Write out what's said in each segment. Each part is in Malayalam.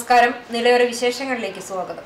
നമസ്കാരം നിലയോര വിശേഷങ്ങളിലേക്ക് സ്വാഗതം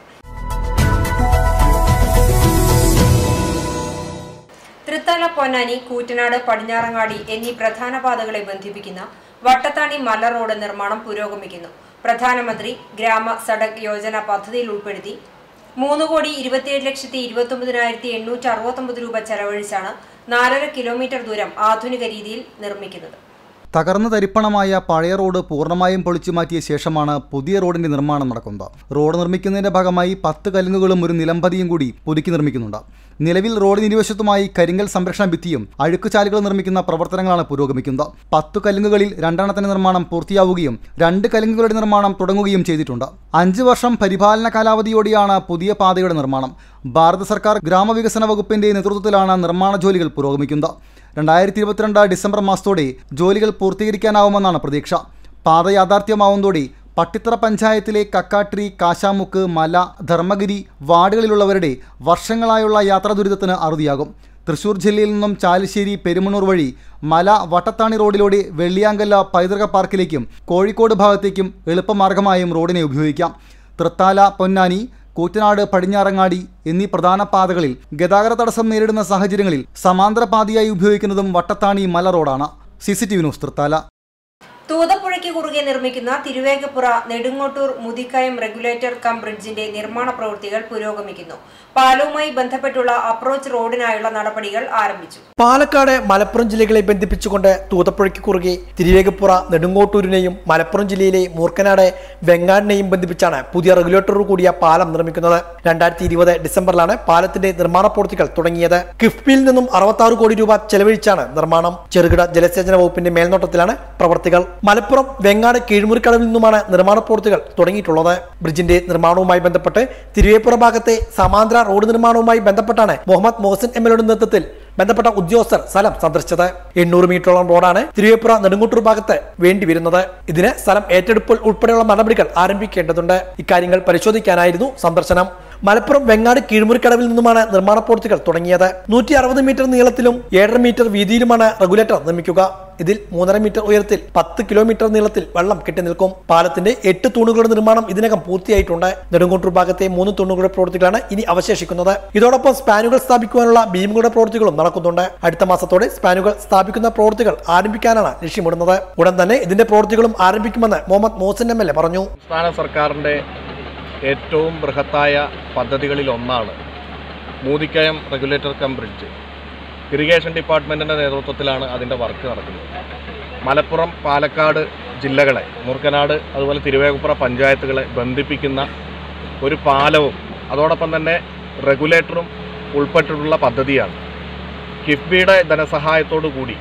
തൃത്തല പൊന്നാനി കൂറ്റനാട് പടിഞ്ഞാറങ്ങാടി എന്നീ പ്രധാന പാതകളെ ബന്ധിപ്പിക്കുന്ന വട്ടത്താണി മല റോഡ് നിർമ്മാണം പുരോഗമിക്കുന്നു പ്രധാനമന്ത്രി ഗ്രാമ സഡക് യോജന പദ്ധതിയിൽ ഉൾപ്പെടുത്തി മൂന്ന് കോടി ഇരുപത്തിയേഴ് ലക്ഷത്തി ഇരുപത്തൊമ്പതിനായിരത്തി എണ്ണൂറ്റി അറുപത്തൊമ്പത് രൂപ ചെലവഴിച്ചാണ് നാലര കിലോമീറ്റർ ദൂരം ആധുനിക രീതിയിൽ നിർമ്മിക്കുന്നത് തകർന്നു തരിപ്പണമായ പഴയ റോഡ് പൂർണ്ണമായും പൊളിച്ചു മാറ്റിയ ശേഷമാണ് പുതിയ റോഡിന്റെ നിർമ്മാണം നടക്കുന്നത് റോഡ് നിർമ്മിക്കുന്നതിന്റെ ഭാഗമായി പത്ത് കലുങ്ങുകളും ഒരു നിലമ്പതിയും കൂടി പുതുക്കി നിർമ്മിക്കുന്നുണ്ട് നിലവിൽ റോഡിന് ഇരുവശത്തുമായി കരിങ്കൽ സംരക്ഷണ ഭിത്തിയും അഴുക്കുചാലുകൾ നിർമ്മിക്കുന്ന പ്രവർത്തനങ്ങളാണ് പുരോഗമിക്കുന്നത് പത്തു കലുങ്ങുകളിൽ രണ്ടെണ്ണത്തിന്റെ നിർമ്മാണം പൂർത്തിയാവുകയും രണ്ട് കലുങ്ങുകളുടെ നിർമ്മാണം തുടങ്ങുകയും ചെയ്തിട്ടുണ്ട് അഞ്ച് വർഷം പരിപാലന കാലാവധിയോടെയാണ് പുതിയ പാതയുടെ നിർമ്മാണം ഭാരത സർക്കാർ ഗ്രാമവികസന വകുപ്പിന്റെ നേതൃത്വത്തിലാണ് നിർമ്മാണ ജോലികൾ പുരോഗമിക്കുന്നത് രണ്ടായിരത്തി ഇരുപത്തിരണ്ട് ഡിസംബർ മാസത്തോടെ ജോലികൾ പൂർത്തീകരിക്കാനാവുമെന്നാണ് പ്രതീക്ഷ പാത യാഥാർത്ഥ്യമാവുന്നതോടെ പട്ടിത്തറ പഞ്ചായത്തിലെ കക്കാട്രി കാശാമുക്ക് മല ധർമ്മഗിരി വാർഡുകളിലുള്ളവരുടെ വർഷങ്ങളായുള്ള യാത്രാ ദുരിതത്തിന് അറുതിയാകും തൃശൂർ ജില്ലയിൽ നിന്നും ചാലിശ്ശേരി പെരുമണൂർ വഴി മല വട്ടത്താണി റോഡിലൂടെ വെള്ളിയാങ്കല്ല പൈതൃക പാർക്കിലേക്കും കോഴിക്കോട് ഭാഗത്തേക്കും എളുപ്പമാർഗമായും റോഡിനെ ഉപയോഗിക്കാം തൃത്താല പൊന്നാനി കൂറ്റനാട് പടിഞ്ഞാറങ്ങാടി എന്നീ പ്രധാന പാതകളിൽ ഗതാഗത തടസ്സം നേരിടുന്ന സാഹചര്യങ്ങളിൽ സമാന്തര പാതയായി ഉപയോഗിക്കുന്നതും വട്ടത്താണി മല റോഡാണ് C C T V news Thrithala തൂതപ്പുഴയ്ക്ക് കുറുകെ നിർമ്മിക്കുന്ന തിരുവേഗപ്പുറ നെടുങ്ങോട്ടൂർ മുതിക്കയം റെഗുലേറ്റർ കം ബ്രിഡ്ജിന്റെ നിർമ്മാണ പ്രവൃത്തികൾ പുരോഗമിക്കുന്നു പാലവുമായി ബന്ധപ്പെട്ടുള്ള അപ്രോച്ച് റോഡിനായുള്ള നടപടികൾ ആരംഭിച്ചു പാലക്കാട് മലപ്പുറം ജില്ലകളെ ബന്ധിപ്പിച്ചുകൊണ്ട് തൂതപ്പുഴയ്ക്ക് കുറുകെ തിരുവേഗപ്പുറ നെടുങ്ങോട്ടൂരിനെയും മലപ്പുറം ജില്ലയിലെ മൂർക്കനാട് വെങ്ങാടിനെയും ബന്ധിപ്പിച്ചാണ് പുതിയ റെഗുലേറ്റർ കൂടിയ പാലം നിർമ്മിക്കുന്നത് രണ്ടായിരത്തി ഇരുപത് ഡിസംബറിലാണ് പാലത്തിന്റെ നിർമ്മാണ പ്രവൃത്തികൾ തുടങ്ങിയത് കിഫ്ബിയിൽ നിന്നും അറുപത്തി കോടി രൂപ ചെലവഴിച്ചാണ് നിർമ്മാണം ചെറുകിട ജലസേചന വകുപ്പിന്റെ മേൽനോട്ടത്തിലാണ് പ്രവർത്തികൾ മലപ്പുറം വെങ്ങാട് കീഴ്മുറിക്കടവിൽ നിന്നുമാണ് നിർമ്മാണ പ്രവൃത്തികൾ തുടങ്ങിയിട്ടുള്ളത് ബ്രിഡ്ജിന്റെ നിർമ്മാണവുമായി ബന്ധപ്പെട്ട് തിരുവേപ്പുറ ഭാഗത്തെ സമാന്തര റോഡ് നിർമ്മാണവുമായി ബന്ധപ്പെട്ടാണ് മുഹമ്മദ് മോഹസിൻ എം എൽഎയുടെ നേതൃത്വത്തിൽ ബന്ധപ്പെട്ട ഉദ്യോഗസ്ഥർ സ്ഥലം സന്ദർശിച്ചത് എണ്ണൂറ് മീറ്ററോളം റോഡാണ് തിരുവേപ്പുറ നെടുങ്കൂട്ടൂർ ഭാഗത്ത് വേണ്ടി വരുന്നത് ഇതിന് സ്ഥലം ഏറ്റെടുപ്പ് ഉൾപ്പെടെയുള്ള നടപടികൾ ആരംഭിക്കേണ്ടതുണ്ട് ഇക്കാര്യങ്ങൾ പരിശോധിക്കാനായിരുന്നു സന്ദർശനം മലപ്പുറം വെങ്ങാട് കീഴ്മുറിക്കടവിൽ നിന്നുമാണ് നിർമ്മാണ പ്രവൃത്തികൾ തുടങ്ങിയത് നൂറ്റി അറുപത് മീറ്റർ നീളത്തിലും ഏഴര മീറ്റർ വീതിയിലുമാണ് റെഗുലേറ്റർ നിർമ്മിക്കുക ഇതിൽ മൂന്നര മീറ്റർ ഉയരത്തിൽ പത്ത് കിലോമീറ്റർ നീളത്തിൽ വെള്ളം കെട്ടി നിൽക്കും പാലത്തിന്റെ എട്ട് തൂണുകളുടെ നിർമ്മാണം ഇതിനകം പൂർത്തിയായിട്ടുണ്ട് നെടുങ്കൂട്ടൂർ ഭാഗത്തെ മൂന്ന് തൂണുകളുടെ പ്രവൃത്തികളാണ് ഇനി അവശേഷിക്കുന്നത് ഇതോടൊപ്പം സ്പാനുകൾ സ്ഥാപിക്കുവാനുള്ള ബീമുകളുടെ പ്രവൃത്തികളും നടക്കുന്നുണ്ട് അടുത്ത മാസത്തോടെ സ്പാനുകൾ സ്ഥാപിക്കുന്ന പ്രവൃത്തികൾ ആരംഭിക്കാനാണ് ലക്ഷ്യമിടുന്നത് ഉടൻ തന്നെ ഇതിന്റെ പ്രവൃത്തികളും ആരംഭിക്കുമെന്ന് Muhammad Mohasin M L A പറഞ്ഞു സംസ്ഥാന സർക്കാരിൻ്റെ ഏറ്റവും ബൃഹത്തായ പദ്ധതികളിൽ ഒന്നാണ് Moothikkayam regulator cum bridge irrigation ഡിപ്പാർട്ട്മെൻറ്റിൻ്റെ നേതൃത്വത്തിലാണ് അതിൻ്റെ വർക്ക് നടക്കുന്നത് മലപ്പുറം പാലക്കാട് ജില്ലകളെ മൂർക്കനാട് അതുപോലെ തിരുവേഗപ്പുറ പഞ്ചായത്തുകളെ ബന്ധിപ്പിക്കുന്ന ഒരു പാലവും അതോടൊപ്പം തന്നെ റെഗുലേറ്ററും ഉൾപ്പെട്ടിട്ടുള്ള പദ്ധതിയാണ് കിഫ്ബിയുടെ ധനസഹായത്തോടു കൂടി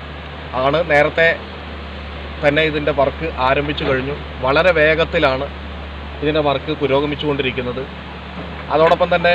ആണ് നേരത്തെ തന്നെ ഇതിൻ്റെ വർക്ക് ആരംഭിച്ചു കഴിഞ്ഞു വളരെ വേഗത്തിലാണ് ഇതിൻ്റെ വർക്ക് പുരോഗമിച്ചുകൊണ്ടിരിക്കുന്നത് അതോടൊപ്പം തന്നെ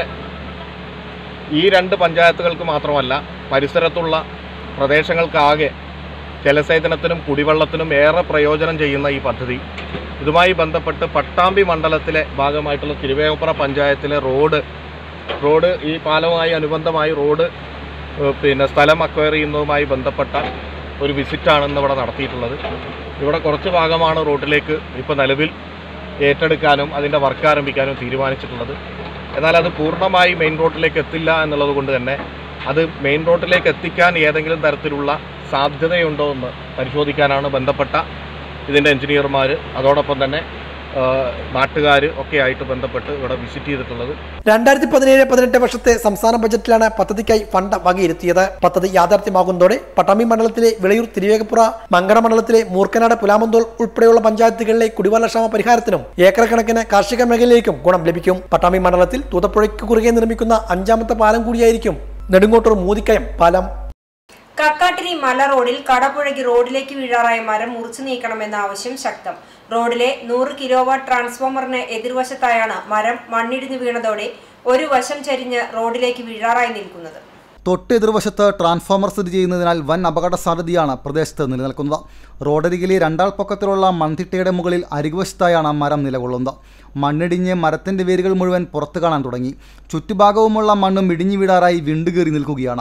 ഈ രണ്ട് പഞ്ചായത്തുകൾക്ക് മാത്രമല്ല പരിസരത്തുള്ള പ്രദേശങ്ങൾക്കാകെ ജലസേചനത്തിനും കുടിവെള്ളത്തിനും ഏറെ പ്രയോജനം ചെയ്യുന്ന ഈ പദ്ധതി ഇതുമായി ബന്ധപ്പെട്ട് പട്ടാമ്പി മണ്ഡലത്തിലെ ഭാഗമായിട്ടുള്ള തിരുവേഗപ്പുറ പഞ്ചായത്തിലെ റോഡ് റോഡ് ഈ പാലവുമായി അനുബന്ധമായി റോഡ് ഏഹ്, പിന്നെ സ്ഥലം അക്വയർ ചെയ്യുന്നതുമായി ബന്ധപ്പെട്ട ഒരു വിസിറ്റാണ് ഇന്ന് ഇവിടെ നടത്തിയിട്ടുള്ളത് ഇവിടെ കുറച്ച് ഭാഗമാണ് റോഡിലേക്ക് ഇപ്പോൾ നിലവിൽ ഏറ്റെടുക്കാനും അതിൻ്റെ വർക്ക് ആരംഭിക്കാനും തീരുമാനിച്ചിട്ടുള്ളത് എന്നാൽ അത് പൂർണ്ണമായി മെയിൻ റോഡിലേക്ക് എത്തില്ല എന്നുള്ളത് കൊണ്ട് തന്നെ അത് മെയിൻ റോഡിലേക്ക് എത്തിക്കാൻ ഏതെങ്കിലും തരത്തിലുള്ള സാധ്യതയുണ്ടോ എന്ന് പരിശോധിക്കാനാണ് ബന്ധപ്പെട്ട ഇതിൻ്റെ എഞ്ചിനീയർമാർ അതോടൊപ്പം തന്നെ നാട്ടുകാർ ഒക്കെ ആയിട്ട് ബന്ധപ്പെട്ട് ഇവിടെ വിസിറ്റ് ചെയ്തിട്ടുള്ളത് രണ്ടായിരത്തി പതിനേഴ് പതിനെട്ട് വർഷത്തെ സംസ്ഥാന ബജറ്റിലാണ് പദ്ധതിക്കായി ഫണ്ട് വകയിരുത്തിയത് പദ്ധതി യാഥാർത്ഥ്യമാകുന്നതോടെ പട്ടാമ്പി മണ്ഡലത്തിലെ വിളയൂർ തിരുവേഗപ്പുറ മങ്കട മണ്ഡലത്തിലെ മൂർക്കനാട് പുലാമന്തോൾ ഉൾപ്പെടെയുള്ള പഞ്ചായത്തുകളിലെ കുടിവെള്ളക്ഷാമ പരിഹാരത്തിനും ഏക്കർ കണക്കിന് കാർഷിക മേഖലയിലേക്കും ഗുണം ലഭിക്കും പട്ടാമ്പി മണ്ഡലത്തിൽ തൂതപ്പുഴയ്ക്ക് കുറുകെ നിർമ്മിക്കുന്ന അഞ്ചാമത്തെ പാലം കൂടിയായിരിക്കും നെടുങ്കോട്ടൂർ മൂതിക്കയം പാലം കക്കാട്ടിരി മല റോഡിൽ കടപുഴകി റോഡിലേക്ക് വീഴാറായ മരം മുറിച്ചു നീക്കണമെന്ന ആവശ്യം ശക്തം റോഡിലെ നൂറ് കിലോവാട്ട് ട്രാൻസ്ഫോമറിന് എതിർവശത്തായാണ് മരം മണ്ണിടിഞ്ഞു വീണതോടെ ഒരു വശം ചരിഞ്ഞ് റോഡിലേക്ക് വീഴാറായി നിൽക്കുന്നത് തൊട്ട് എതിർവശത്ത് ട്രാൻസ്ഫോമർ സ്ഥിതി ചെയ്യുന്നതിനാൽ വൻ അപകട സാധ്യതയാണ് പ്രദേശത്ത് നിലനിൽക്കുന്നത് റോഡരികിലെ രണ്ടാൾ പൊക്കത്തിലുള്ള മൺതിട്ടയുടെ മുകളിൽ അരികുവശത്തായാണ് മരം നിലകൊള്ളുന്നത് മണ്ണിടിഞ്ഞ് മരത്തിൻ്റെ വേരുകൾ മുഴുവൻ പുറത്തു കാണാൻ തുടങ്ങി ചുറ്റുഭാഗവുമുള്ള മണ്ണും ഇടിഞ്ഞു വീടാറായി വിണ്ടുകീറി നിൽക്കുകയാണ്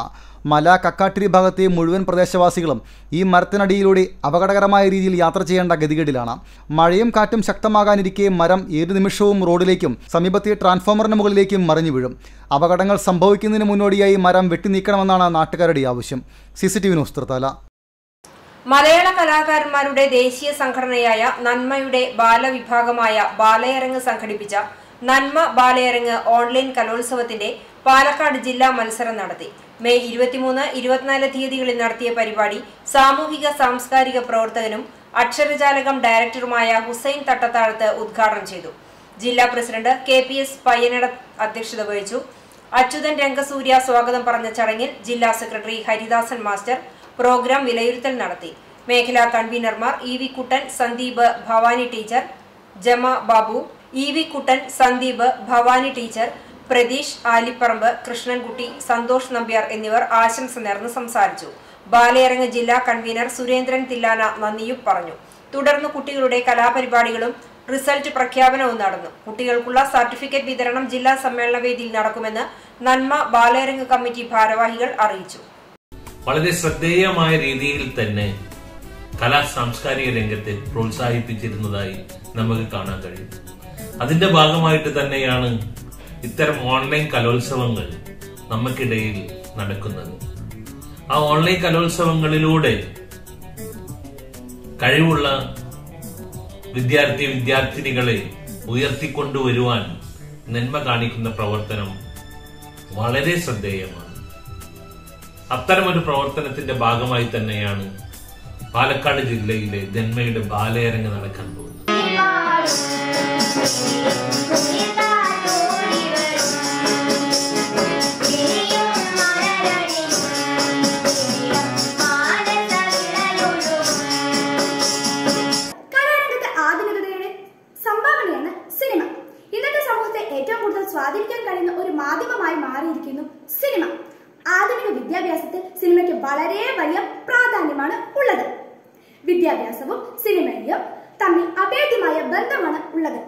മല കക്കാട്ടിരി ഭാഗത്തെ മുഴുവൻ പ്രദേശവാസികളും ഈ മരത്തിനടിയിലൂടെ അപകടകരമായ രീതിയിൽ യാത്ര ചെയ്യേണ്ട ഗതികേടിലാണ് മഴയും കാറ്റും ശക്തമാകാനിരിക്കെ മരം ഏതു നിമിഷവും റോഡിലേക്കും സമീപത്തെ ട്രാൻസ്ഫോമറിന് മുകളിലേക്കും മറിഞ്ഞു വീഴും അപകടങ്ങൾ സംഭവിക്കുന്നതിന് മുന്നോടിയായി മരം വെട്ടിനീക്കണമെന്നാണ് നാട്ടുകാരുടെ ആവശ്യം C C T V news Thrithala മലയാള കലാകാരന്മാരുടെ ദേശീയ സംഘടനയായ നന്മയുടെ ബാലവിഭാഗമായ ബാലയരങ്ങ് സംഘടിപ്പിച്ച നന്മ ബാലയരങ്ങ് ഓൺലൈൻ കലോത്സവത്തിന്റെ പാലക്കാട് ജില്ലാ മത്സരം നടത്തി മെയ് ഇരുപത്തിമൂന്ന് ഇരുപത്തിനാല് തീയതികളിൽ നടത്തിയ പരിപാടി സാമൂഹിക സാംസ്കാരിക പ്രവർത്തകനും അക്ഷരജാലകം ഡയറക്ടറുമായ ഹുസൈൻ തട്ടത്താഴത്ത് ഉദ്ഘാടനം ചെയ്തു ജില്ലാ president K P S Payyanada അധ്യക്ഷത വഹിച്ചു അച്യുതൻ രംഗസൂര്യ സ്വാഗതം പറഞ്ഞ ചടങ്ങിൽ ജില്ലാ സെക്രട്ടറി ഹരിദാസൻ മാസ്റ്റർ പ്രോഗ്രാം വിലയിരുത്തൽ നടത്തി മേഖലാ കൺവീനർമാർ E V Kuttan Sandeep Bhavani teacher Jama Babu E V Kuttan Sandeep Bhavani teacher Pratheesh Alipparamba Krishnankutty Santhosh Nambiar എന്നിവർ ആശംസ നേർന്ന് സംസാരിച്ചു ബാലയരങ്ങ് ജില്ലാ കൺവീനർ സുരേന്ദ്രൻ തില്ലാന നന്ദിയും പറഞ്ഞു തുടർന്ന് കുട്ടികളുടെ കലാപരിപാടികളും റിസൾട്ട് പ്രഖ്യാപനവും നടന്നു കുട്ടികൾക്കുള്ള സർട്ടിഫിക്കറ്റ് വിതരണം ജില്ലാ സമ്മേളന വേദിയിൽ നടക്കുമെന്ന് നന്മ ബാലയരങ്ങ് കമ്മിറ്റി ഭാരവാഹികൾ അറിയിച്ചു വളരെ ശ്രദ്ധേയമായ രീതിയിൽ തന്നെ കലാ സാംസ്കാരിക രംഗത്തെ പ്രോത്സാഹിപ്പിച്ചിരുന്നതായി നമുക്ക് കാണാൻ കഴിയും അതിന്റെ ഭാഗമായിട്ട് തന്നെയാണ് ഇത്തരം ഓൺലൈൻ കലോത്സവങ്ങൾ നമുക്കിടയിൽ നടക്കുന്നത് ആ ഓൺലൈൻ കലോത്സവങ്ങളിലൂടെ കഴിവുള്ള വിദ്യാർത്ഥി വിദ്യാർത്ഥിനികളെ ഉയർത്തിക്കൊണ്ടുവരുവാൻ നന്മ കാണിക്കുന്ന പ്രവർത്തനം വളരെ ശ്രദ്ധേയമാണ് അത്തരമൊരു പ്രവർത്തനത്തിന്റെ ഭാഗമായി തന്നെയാണ് പാലക്കാട് ജില്ലയിലെ ജന്മയുടെ ബാലയരങ്ങ് നടക്കാൻ പോകുന്നത് കലാരംഗത്തെ ആധുനികതയുടെ സംഭാവനയാണ് സിനിമ ഇന്നത്തെ സമൂഹത്തെ ഏറ്റവും കൂടുതൽ സ്വാധീനിക്കാൻ കഴിയുന്ന ഒരു മാധ്യമമായി മാറിയിരിക്കുന്നു സിനിമ ആധുനിക വിദ്യാഭ്യാസത്തിൽ സിനിമയ്ക്ക് വളരെ വലിയ പ്രാധാന്യമാണ് ഉള്ളത് വിദ്യാഭ്യാസവും സിനിമയും തമ്മിൽ അഭേദ്യമായ ബന്ധമാണ് ഉള്ളത്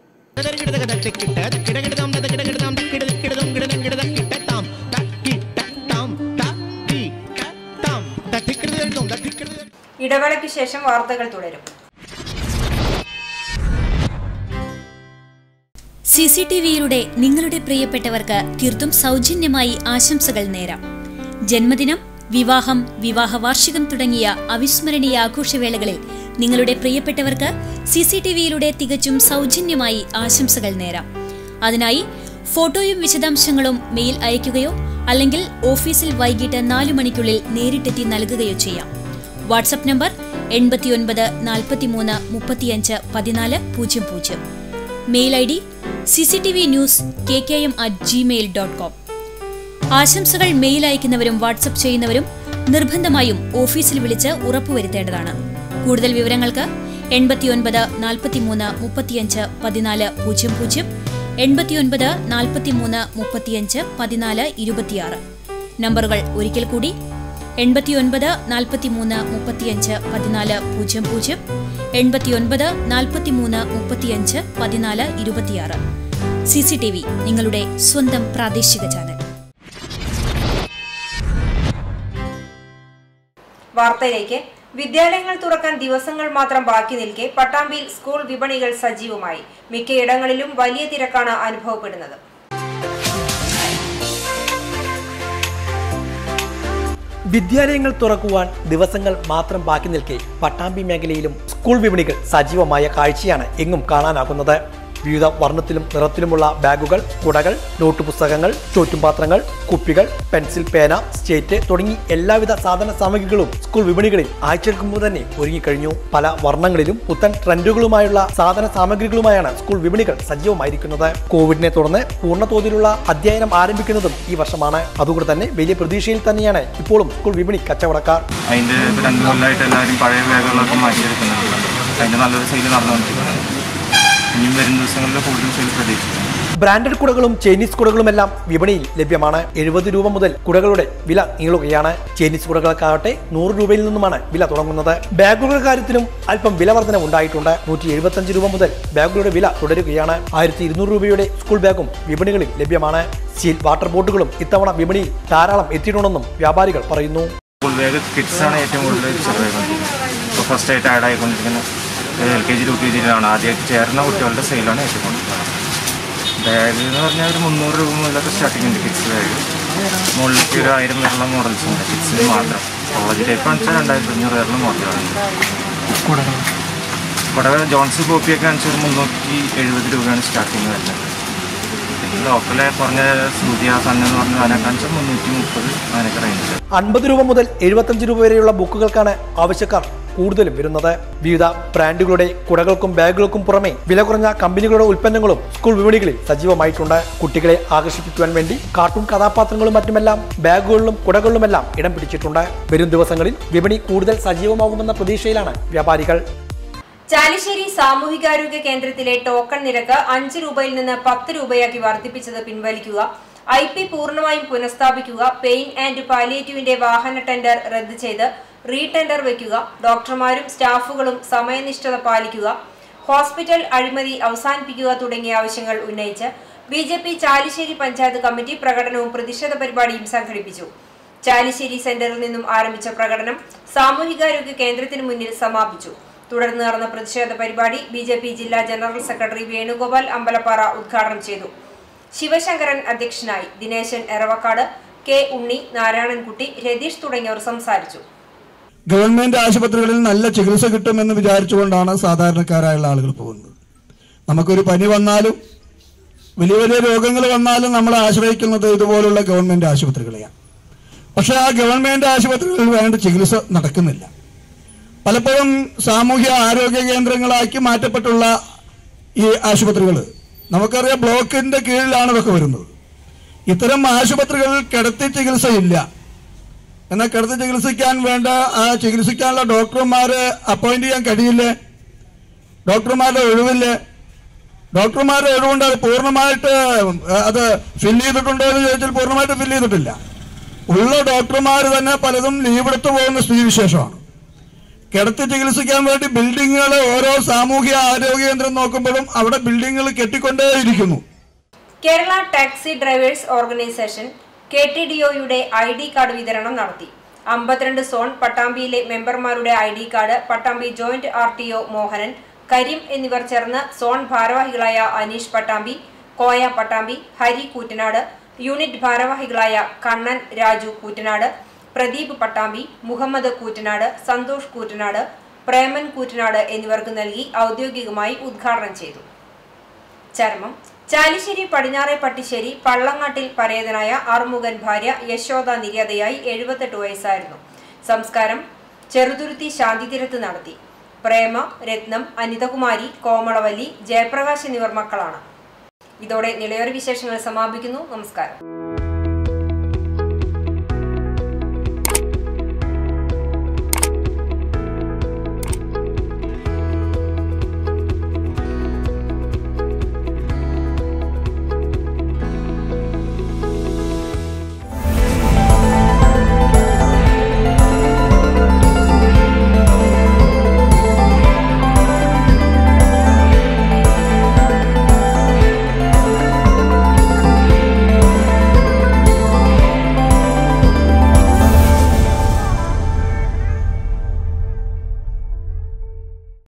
ഇടവേളയ്ക്ക് ശേഷം വാർത്തകൾ തുടരും സി സി ടി വിയിലൂടെ നിങ്ങളുടെ പ്രിയപ്പെട്ടവർക്ക് തീർത്തും സൗജന്യമായി ആശംസകൾ നേരാം ജന്മദിനം വിവാഹം വിവാഹ വാർഷികം തുടങ്ങിയ അവിസ്മരണീയ ആഘോഷവേളകളിൽ നിങ്ങളുടെ പ്രിയപ്പെട്ടവർക്ക് സി സി ടി വിയിലൂടെ തികച്ചും സൗജന്യമായി ആശംസകൾ നേരാം അതിനായി ഫോട്ടോയും വിശദാംശങ്ങളും മെയിൽ അയയ്ക്കുകയോ അല്ലെങ്കിൽ ഓഫീസിൽ വൈകിട്ട് നാലു മണിക്കുള്ളിൽ നേരിട്ടെത്തി നൽകുകയോ ചെയ്യാം വാട്സപ്പ് നമ്പർ എൺപത്തിയൊൻപത് നാൽപ്പത്തിമൂന്ന് മുപ്പത്തിയഞ്ച് പതിനാല് പൂജ്യം പൂജ്യം mail I D C C T V news K K M at Gmail dot com ആശംസകൾ മെയിൽ അയക്കുന്നവരും വാട്സപ്പ് ചെയ്യുന്നവരും നിർബന്ധമായും ഓഫീസിൽ വിളിച്ച് ഉറപ്പുവരുത്തേണ്ടതാണ് കൂടുതൽ വിവരങ്ങൾക്ക് എൺപത്തിയൊൻപത് നാൽപ്പത്തിമൂന്ന് മുപ്പത്തിയഞ്ച് പതിനാല് പൂജ്യം പൂജ്യം എൺപത്തിയൊൻപത് നാൽപ്പത്തിമൂന്ന് മുപ്പത്തിയഞ്ച് പതിനാല് ഇരുപത്തിയാറ് നമ്പറുകൾ ഒരിക്കൽ കൂടി എൺപത്തിയൊൻപത് നാൽപ്പത്തിമൂന്ന് മുപ്പത്തിയഞ്ച് പതിനാല് പൂജ്യം പൂജ്യം എൺപത്തിയൊൻപത് നാൽപ്പത്തിമൂന്ന് മുപ്പത്തിയഞ്ച് പതിനാല് ഇരുപത്തിയാറ് സി സി ടി വി നിങ്ങളുടെ സ്വന്തം പ്രാദേശിക ചാനൽ വാർത്തയിലേക്ക് വിദ്യാലയങ്ങൾ തുറക്കാൻ ദിവസങ്ങൾ മാത്രം ബാക്കി നിൽക്കെ പട്ടാമ്പിയിൽ സ്കൂൾ വിപണികൾ സജീവമായി മിക്കയിടങ്ങളിലും വലിയ തിരക്കാണ് അനുഭവപ്പെടുന്നത് വിദ്യാലയങ്ങൾ തുറക്കുവാൻ ദിവസങ്ങൾ മാത്രം ബാക്കി നിൽക്കെ പട്ടാമ്പി മേഖലയിലും സ്കൂൾ വിപണികൾ സജീവമായ കാഴ്ചയാണ് എങ്ങും കാണാനാകുന്നത് വിവിധ വർണ്ണത്തിലും നിറത്തിലുമുള്ള ബാഗുകൾ കുടകൾ നോട്ട് പുസ്തകങ്ങൾ ചോറ്റുപാത്രങ്ങൾ കുപ്പികൾ പെൻസിൽ പേന സ്റ്റേറ്റ് തുടങ്ങി എല്ലാവിധ സാധന സാമഗ്രികളും സ്കൂൾ വിപണികളിൽ ആഴ്ചകൾക്ക് മുമ്പ് തന്നെ ഒരുങ്ങിക്കഴിഞ്ഞു പല വർണ്ണങ്ങളിലും പുത്തൻ ട്രെൻഡുകളുമായുള്ള സാധന സാമഗ്രികളുമായാണ് സ്കൂൾ വിപണികൾ സജീവമായിരിക്കുന്നത് കോവിഡിനെ തുടർന്ന് പൂർണ്ണതോതിലുള്ള അധ്യയനം ആരംഭിക്കുന്നതും ഈ വർഷമാണ് അതുകൊണ്ട് തന്നെ വലിയ പ്രതീക്ഷയിൽ തന്നെയാണ് ഇപ്പോഴും സ്കൂൾ വിപണി കച്ചവടക്കാർ അതിൻ്റെ രണ്ട് കൊല്ലമായിട്ട് എല്ലാവരും പഴയ ബാഗുകളൊക്കെ മാറ്റിയെടുക്കുന്നുണ്ട് അതിൻ്റെ നല്ലൊരു സെയിൽ നടന്നുകൊണ്ടിരിക്കുന്നത് ഇനിയും വരും ദിവസങ്ങളിൽ കൂടുതൽ സെയിൽ പ്രതീക്ഷിക്കുന്നു ബ്രാൻഡഡ് കുടകളും ചൈനീസ് കുടകളുമെല്ലാം വിപണിയിൽ ലഭ്യമാണ് എഴുപത് രൂപ മുതൽ കുടകളുടെ വില നീളുകയാണ് ചൈനീസ് കുടകൾക്കാകട്ടെ നൂറ് രൂപയിൽ നിന്നുമാണ് വില തുടങ്ങുന്നത് ബാഗുകളുടെ കാര്യത്തിലും അല്പം വില വർധന ഉണ്ടായിട്ടുണ്ട് നൂറ്റി എഴുപത്തഞ്ച് രൂപ മുതൽ ബാഗുകളുടെ വില തുടരുകയാണ് ആയിരത്തി ഇരുന്നൂറ് രൂപയുടെ സ്കൂൾ ബാഗും വിപണികളിൽ ലഭ്യമാണ് സ്റ്റീൽ വാട്ടർ ബോട്ടുകളും ഇത്തവണ വിപണിയിൽ ധാരാളം എത്തിയിട്ടുണ്ടെന്നും വ്യാപാരികൾ പറയുന്നു സ്കൂൾ ബാഗ് കിഡ്സ് ആണ് ഏറ്റവും കൂടുതൽ ചെലവായിക്കൊണ്ടിരിക്കുന്നത് ഇപ്പോൾ ഫസ്റ്റ് ആയിട്ട് ആഡ് ആയിക്കൊണ്ടിരിക്കുന്നത് L K G U K ജിയിലാണ് ആദ്യമായിട്ട് ചേർന്ന കുട്ടികളുടെ സെയിലാണ് ഏറ്റവും കൂടുതൽ ബാഗ് എന്ന് പറഞ്ഞാൽ ഒരു മുന്നൂറ് രൂപ മുതലൊക്കെ സ്റ്റാർട്ടിംഗ് ഉണ്ട് കിഡ്സ് ബാഗ് മുകളിലേക്ക് ഒരു ആയിരം വരെയുള്ള മോഡൽസ് ഉണ്ട് കിഡ്സിന് മാത്രം കോളേജ് ടൈപ്പ് വെച്ചാൽ രണ്ടായിരത്തി അഞ്ഞൂറ് വരെയുള്ള മോഡലാണ് കുടകൾ ജോൺസൺ കോപ്പിയൊക്കെ വെച്ചാൽ ഒരു മുന്നൂറ്റി എഴുപത് രൂപയാണ് സ്റ്റാർട്ടിങ് വരുന്നത് പിന്നെ ലോക്കലെ കുറഞ്ഞ സൂര്യ സൺ എന്ന് പറഞ്ഞ അതിനൊക്കെ വെച്ചാൽ മുന്നൂറ്റി മുപ്പത് അതിനൊക്കെ റേഞ്ച് അൻപത് രൂപ മുതൽ എഴുപത്തഞ്ച് രൂപ വരെയുള്ള ബുക്കുകൾക്കാണ് ആവശ്യക്കാർ കൂടുതലും വരുന്നത് വിവിധ ബ്രാൻഡുകളുടെ കുടകൾക്കും ബാഗുകൾക്കും പുറമെ വില കുറഞ്ഞ കമ്പനികളുടെ ഉൽപ്പന്നങ്ങളും സ്കൂൾ വിപണികളിൽ സജീവമായിട്ടുണ്ട് കുട്ടികളെ ആകർഷിപ്പിക്കുവാൻ വേണ്ടി കാർട്ടൂൺ കഥാപാത്രങ്ങളും മറ്റുമെല്ലാം ബാഗുകളിലും കുടകളിലുമെല്ലാം ഇടം പിടിച്ചിട്ടുണ്ട് വരും ദിവസങ്ങളിൽ വിപണി കൂടുതൽ സജീവമാകുമെന്ന പ്രതീക്ഷയിലാണ് വ്യാപാരികൾ ചാലിശ്ശേരി സാമൂഹികാരോഗ്യ കേന്ദ്രത്തിലെ ടോക്കൺ നിരക്ക് അഞ്ച് രൂപയിൽ നിന്ന് പത്ത് രൂപയാക്കി വർദ്ധിപ്പിച്ചത് പിൻവലിക്കുക ഐ പി പൂർണ്ണമായും പുനഃസ്ഥാപിക്കുക പെയിൻ ആൻഡ് പാലിയേറ്റീവിന്റെ വാഹന ടെൻഡർ റദ്ദ് ചെയ്ത് റീടെൻഡർ വയ്ക്കുക ഡോക്ടർമാരും സ്റ്റാഫുകളും സമയനിഷ്ഠത പാലിക്കുക ഹോസ്പിറ്റൽ അഴിമതി അവസാനിപ്പിക്കുക തുടങ്ങിയ ആവശ്യങ്ങൾ ഉന്നയിച്ച് B J P Chalissery panchayat committee പ്രകടനവും പ്രതിഷേധ പരിപാടിയും സംഘടിപ്പിച്ചു ചാലിശ്ശേരി സെന്ററിൽ നിന്നും ആരംഭിച്ച പ്രകടനം സാമൂഹികാരോഗ്യ കേന്ദ്രത്തിന് മുന്നിൽ സമാപിച്ചു തുടർന്ന് നടന്ന പ്രതിഷേധ പരിപാടി ബി ജെ പി ജില്ലാ ജനറൽ സെക്രട്ടറി വേണുഗോപാൽ അമ്പലപ്പാറ ഉദ്ഘാടനം ചെയ്തു ശിവശങ്കരൻ അധ്യക്ഷനായി ദിനേശൻ എറവക്കാട് കെ ഉണ്ണി നാരായണൻകുട്ടി രതീഷ് തുടങ്ങിയവർ സംസാരിച്ചു ഗവൺമെന്റ് ആശുപത്രികളിൽ നല്ല ചികിത്സ കിട്ടുമെന്ന് വിചാരിച്ചുകൊണ്ടാണ് സാധാരണക്കാരായുള്ള ആളുകൾ പോകുന്നത് നമുക്കൊരു പനി വന്നാലും വലിയ വലിയ രോഗങ്ങൾ വന്നാലും നമ്മൾ ആശ്രയിക്കുന്നത് ഇതുപോലുള്ള ഗവൺമെന്റ് ആശുപത്രികളെയാണ് പക്ഷെ ആ ഗവൺമെന്റ് ആശുപത്രികളിൽ വേണ്ട ചികിത്സ നടക്കുന്നില്ല പലപ്പോഴും സാമൂഹ്യ ആരോഗ്യ കേന്ദ്രങ്ങളാക്കി മാറ്റപ്പെട്ടുള്ള ഈ ആശുപത്രികൾ നമുക്കറിയാം ബ്ലോക്കിന്റെ കീഴിലാണ് ഇതൊക്കെ വരുന്നത് ഇത്തരം ആശുപത്രികളിൽ കിടത്തി ചികിത്സയില്ല എന്നാൽ കിടത്തി ചികിത്സിക്കാൻ വേണ്ട ആ ചികിത്സിക്കാനുള്ള ഡോക്ടർമാരെ അപ്പോയിന്റ് ചെയ്യാൻ കഴിയില്ലേ ഡോക്ടർമാരുടെ ഒഴിവില്ലേ ഡോക്ടർമാരുടെ ഒഴിവുണ്ട് അത് പൂർണ്ണമായിട്ട് അത് ഫില്ല് ചെയ്തിട്ടുണ്ടോ എന്ന് ചോദിച്ചാൽ പൂർണ്ണമായിട്ട് ഫില്ല് ചെയ്തിട്ടില്ല ഉള്ള ഡോക്ടർമാർ തന്നെ പലതും ലീവ് എടുത്തു പോകുന്ന സ്ഥിതിവിശേഷമാണ് കിടത്തി ചികിത്സിക്കാൻ വേണ്ടി ബിൽഡിങ്ങുകൾ ഓരോ സാമൂഹ്യ ആരോഗ്യ കേന്ദ്രം നോക്കുമ്പോഴും അവിടെ ബിൽഡിങ്ങുകൾ കെട്ടിക്കൊണ്ടേയിരിക്കുന്നു Kerala taxi drivers organisation K T D ഒയുടെ ഐ ഡി കാർഡ് വിതരണം നടത്തി അമ്പത്തിരണ്ട് സോൺ പട്ടാമ്പിയിലെ മെമ്പർമാരുടെ I D card Pattambi joint R T O Mohanan Kareem എന്നിവർ ചേർന്ന് സോൺ ഭാരവാഹികളായ അനീഷ് പട്ടാമ്പി കോയ പട്ടാമ്പി ഹരി കൂറ്റനാട് യൂണിറ്റ് ഭാരവാഹികളായ കണ്ണൻ രാജു കൂറ്റനാട് പ്രദീപ് പട്ടാമ്പി മുഹമ്മദ് കൂറ്റനാട് സന്തോഷ് കൂറ്റനാട് പ്രേമൻ കൂറ്റനാട് എന്നിവർക്ക് നൽകി ഔദ്യോഗികമായി ഉദ്ഘാടനം ചെയ്തു ചരമം ചാലിശ്ശേരി പടിഞ്ഞാറെ പട്ടിശ്ശേരി പള്ളങ്ങാട്ടിൽ പരേതനായ ആറുമുഖൻ ഭാര്യ യശോദ നിര്യാതയായി എഴുപത്തെട്ട് വയസ്സായിരുന്നു സംസ്കാരം ചെറുതുരുത്തി ശാന്തിതീരത്ത് നടത്തി പ്രേമ രത്നം അനിതകുമാരി കോമളവല്ലി ജയപ്രകാശ് എന്നിവർ മക്കളാണ് ഇതോടെ നിളയൊരു വിശേഷങ്ങൾ സമാപിക്കുന്നു നമസ്കാരം